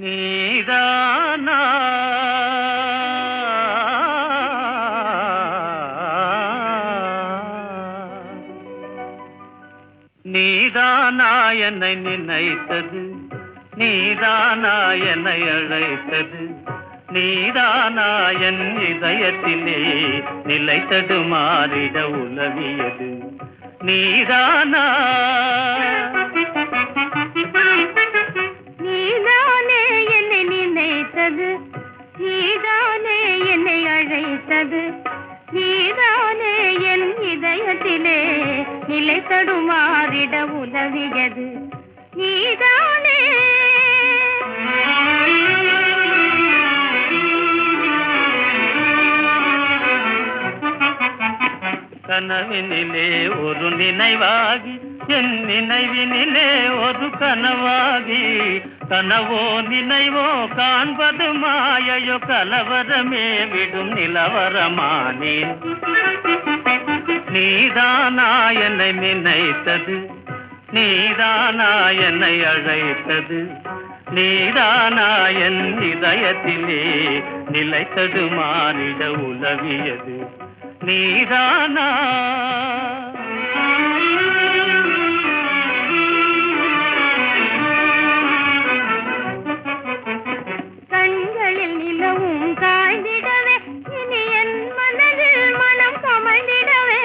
நீதானா நீதானா என்னை நினைத்தது நீதானா என்னை அழைத்தது நீதானா என் இதயத்திலே நிலைத்தது மாறிட உலவியது நீதானா நீதானே என்னை நினைத்தது நீதானே என்னை அழைத்தது நீதானே என் இதயத்திலே நிலை தடுமாறிட உதவியது நீதானே கனவினிலே ஒரு நினைவாகி என் நினைவினிலே ஒரு கனவாகி கனவோ நினைவோ காண்பது மாயையோ கலவரமே விடும் நிலவரமானேன் நீதானா என்னை நினைத்தது நீதானா என்னை அழைத்தது நீதானா என் இதயத்திலே நிலைத்தது மாறிட உலவியது நீதானா கண்களில் நிலவும் காய்ந்திடவே இனி என் மனதில் மனம் கமழ்ந்திடவே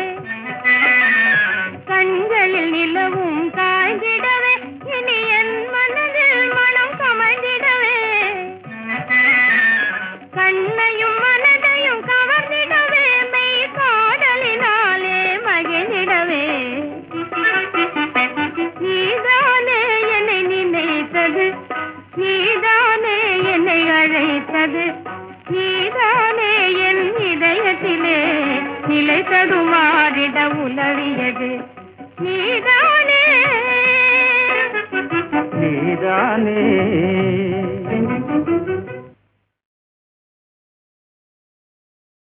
கண்களில் நிலவும் காய்ந்திடவே இனி என் மனதில் மனம் கமழ்ந்திடவே கண்ணையும் மனதையும் கவர்ந்திடவே மெய் காதலினாலே மகிழ்ந்திடவே நீதானே என்னை நினைத்தது நீதானே என்னை அழைத்தது நீதானே என் இதயத்திலே நிலை தடுமாறிட உலவியது நீதானே நீதானே